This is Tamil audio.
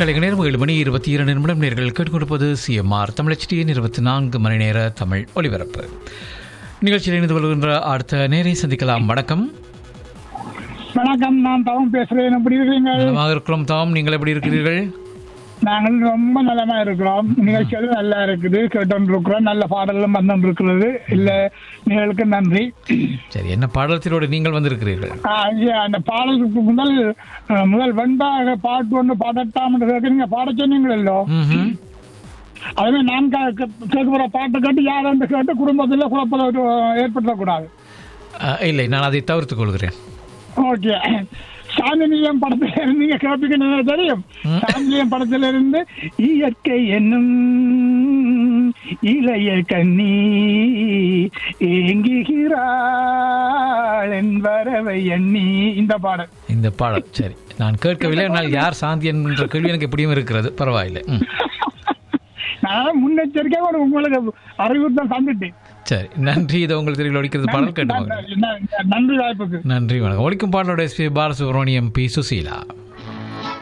கலைஞர் நேரம் ஏழு மணி இருபத்தி இரண்டு நிமிடம் நேர்கள் கேட்டுக்கொண்டிருப்பது சிஎம்ஆர் தமிழச்சியின் இருபத்தி நான்கு மணி நேர தமிழ் ஒலிபரப்பு நிகழ்ச்சியில் இணைந்து கொள்கின்ற அடுத்த நேரை சந்திக்கலாம் வணக்கம் வணக்கம் நான் தவம் பேசுறேன் எப்படி இருக்கீங்க நலமாக இருக்கிறோம் தாம் நீங்கள் எப்படி இருக்கிறீர்கள் நாங்கள் ரொம்ப நலமா இருக்கிறோம் நிகழ்ச்சிகள் நல்லா இருக்குது கேட்டு இருக்கிறோம் நல்ல பாடலும் வந்து இருக்கிறது இல்ல நிகழ்க்கு நன்றி சரி என்ன பாடலத்திலோடு நீங்கள் வந்திருக்கிறீர்கள் ஆ, இங்க அந்த பாடலுக்கு முதல் அஹ், முதல் வெண்பாக பாட்டு ஒன்று பாடட்டாம் நீங்க பாட சொன்னீங்களோ ம்ஹும். அதுவே நான் கே- கே- கேட்க போற பாட்டு கேட்டு யாரும் கேட்டு குடும்பத்தில் குழப்பம் ஏற்பட்டுறக்கூடாது அஹ், இல்லை நான் அதை தவிர்த்துக் கொள்கிறேன் ஓகே சாந்தினியம் படத்துல இருந்து நீங்க கேட்பீங்கன்னு எனக்கு தெரியும் சாந்தினியம் படத்துல இருந்து இயற்கை என்னும் இளைய கண்ணி ஏங்குகிறாள் என் வரவை எண்ணி இந்த பாடல் இந்த பாடல் சரி நான் கேட்கவில்லை ஆனால் யார் சாந்தி என்ற கேள்வி எனக்கு எப்படியும் இருக்கிறது பரவாயில்லை ம். நான் முன்னெச்சரிக்கையாக ஒரு உங்களுக்கு அறிவுறுத்தல் தந்துட்டேன் சரி நன்றி இதை உங்கள் தெரியல ஒழிக்கிறது பாடல் கேட்டு வாங்க நன்றி வாய்ப்புக்கு நன்றி வணக்கம் ஒழிக்கும் பாடலோட S P Balasubramaniam P Susheela